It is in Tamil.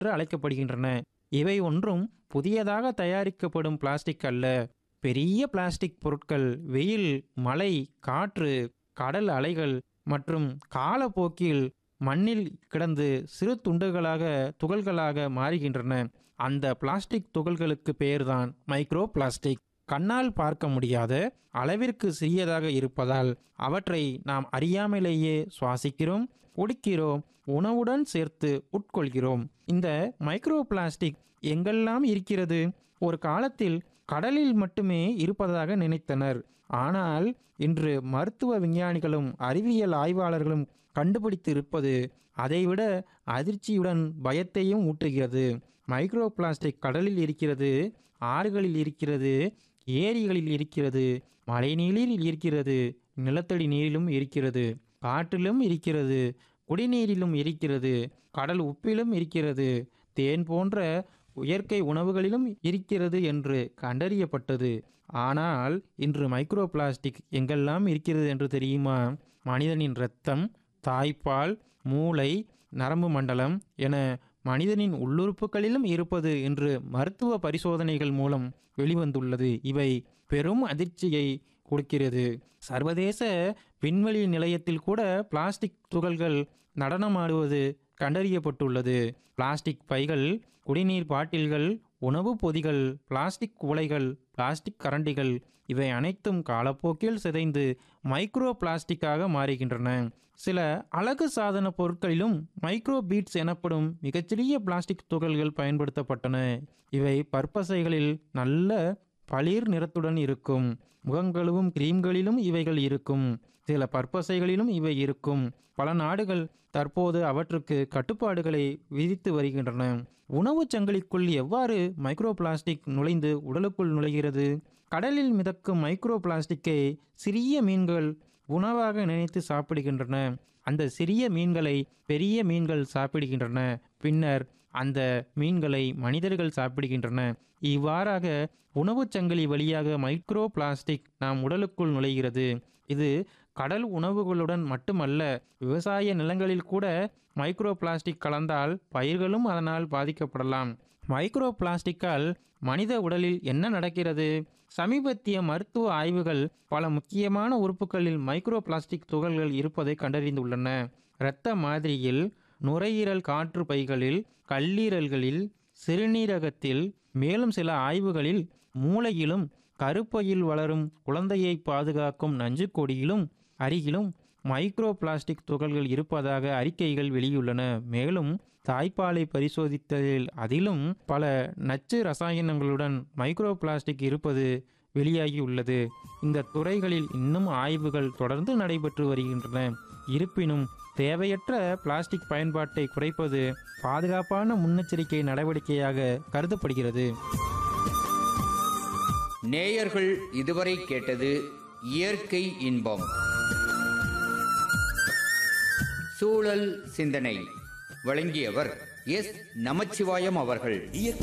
என்று அழைக்கப்படுகின்றன இவை ஒன்றும் புதியதாக தயாரிக்கப்படும் பிளாஸ்டிக் அல்ல பெரிய பிளாஸ்டிக் பொருட்கள் வெயில் மழை காற்று கடல் அலைகள் மற்றும் காலப்போக்கில் மண்ணில் கிடந்து சிறு துண்டுகளாக துகள்களாக மாறுகின்றன அந்த பிளாஸ்டிக் துகள்களுக்கு பெயர்தான் மைக்ரோ பிளாஸ்டிக் கண்ணால் பார்க்க முடியாத அளவிற்கு சிறியதாக இருப்பதால் அவற்றை நாம் அறியாமலேயே சுவாசிக்கிறோம் குடிக்கிறோம் உணவுடன் சேர்த்து உட்கொள்கிறோம் இந்த மைக்ரோ பிளாஸ்டிக் எங்கெல்லாம் இருக்கிறது ஒரு காலத்தில் கடலில் மட்டுமே இருப்பதாக நினைத்தனர் ஆனால் இன்று மருத்துவ விஞ்ஞானிகளும் அறிவியல் ஆய்வாளர்களும் கண்டுபிடித்து இருப்பது அதைவிட அதிர்ச்சியுடன் பயத்தையும் ஊட்டுகிறது மைக்ரோ பிளாஸ்டிக் கடலில் இருக்கிறது ஆறுகளில் இருக்கிறது ஏரிகளில் இருக்கிறது மழைநீரில் இருக்கிறது நிலத்தடி நீரிலும் இருக்கிறது காற்றிலும் இருக்கிறது குடிநீரிலும் இருக்கிறது கடல் உப்பிலும் இருக்கிறது தேன் போன்ற இயற்கை உணவுகளிலும் இருக்கிறது என்று கண்டறியப்பட்டது ஆனால் இன்று மைக்ரோ பிளாஸ்டிக் எங்கெல்லாம் இருக்கிறது என்று தெரியுமா மனிதனின் இரத்தம் தாய்ப்பால் மூளை நரம்பு மண்டலம் என மனிதனின் உள்ளுறுப்புகளிலும் இருப்பது என்று மருத்துவ பரிசோதனைகள் மூலம் வெளிவந்துள்ளது இவை பெரும் அதிர்ச்சியை கொடுக்கிறது சர்வதேச விண்வெளி நிலையத்தில் கூட பிளாஸ்டிக் துகள்கள் நடனமாடுவது கண்டறியப்பட்டுள்ளது பிளாஸ்டிக் பைகள் குடிநீர் பாட்டில்கள் உணவுப் பொதிகள் பிளாஸ்டிக் குவளைகள் பிளாஸ்டிக் கரண்டிகள் இவை அனைத்தும் காலப்போக்கில் சிதைந்து மைக்ரோ பிளாஸ்டிக்காக மாறுகின்றன சில அழகு சாதன பொருட்களிலும் மைக்ரோ பீட்ஸ் எனப்படும் மிகச்சிறிய பிளாஸ்டிக் துகள்கள் பயன்படுத்தப்பட்டன இவை பற்பசைகளில் நல்ல பளிர் நிறத்துடன் இருக்கும் முகங்கழுவும் கிரீம்களிலும் இவைகள் இருக்கும் சில பற்பசைகளிலும் இவை இருக்கும் பல நாடுகள் தற்போது அவற்றுக்கு கட்டுப்பாடுகளை விதித்து வருகின்றன உணவுச் சங்கிலிக்குள் எவ்வாறு மைக்ரோ பிளாஸ்டிக் நுழைந்து உடலுக்குள் நுழைகிறது கடலில் மிதக்கும் மைக்ரோ பிளாஸ்டிக்கை சிறிய மீன்கள் உணவாக நினைத்து சாப்பிடுகின்றன அந்த சிறிய மீன்களை பெரிய மீன்கள் சாப்பிடுகின்றன பின்னர் அந்த மீன்களை மனிதர்கள் சாப்பிடுகின்றன இவ்வாறாக உணவுச் சங்கிலி வழியாக மைக்ரோ பிளாஸ்டிக் நாம் உடலுக்குள் நுழைகிறது இது கடல் உணவுகளுடன் மட்டுமல்ல விவசாய நிலங்களில் கூட மைக்ரோ பிளாஸ்டிக் கலந்தால் பயிர்களும் அதனால் பாதிக்கப்படலாம் மைக்ரோ பிளாஸ்டிக்கால் மனித உடலில் என்ன நடக்கிறது சமீபத்திய மருத்துவ ஆய்வுகள் பல முக்கியமான உறுப்புகளில் மைக்ரோ பிளாஸ்டிக் துகள்கள் இருப்பதை கண்டறிந்துள்ளன இரத்த மாதிரியில் நுரையீரல் காற்று பைகளில் கல்லீரல்களில் சிறுநீரகத்தில் மேலும் சில ஆய்வுகளில் மூளையிலும் கருப்பையில் வளரும் குழந்தையை பாதுகாக்கும் நஞ்சுக்கொடியிலும் அருகிலும் மைக்ரோ பிளாஸ்டிக் துகள்கள் இருப்பதாக அறிக்கைகள் வெளியுள்ளன மேலும் தாய்ப்பாலை பரிசோதித்ததில் அதிலும் பல நச்சு ரசாயனங்களுடன் மைக்ரோ பிளாஸ்டிக் இருப்பது வெளியாகியுள்ளது இந்த துறைகளில் இன்னும் ஆய்வுகள் தொடர்ந்து நடைபெற்று வருகின்றன இருப்பினும் தேவையற்ற பிளாஸ்டிக் பயன்பாட்டை குறைப்பது பாதுகாப்பான முன்னெச்சரிக்கை நடவடிக்கையாக கருதப்படுகிறது நேயர்கள் இதுவரை கேட்டது இயற்கை இன்பம் சூழல் சிந்தனை வழங்கியவர் எஸ் நமச்சிவாயம் அவர்கள்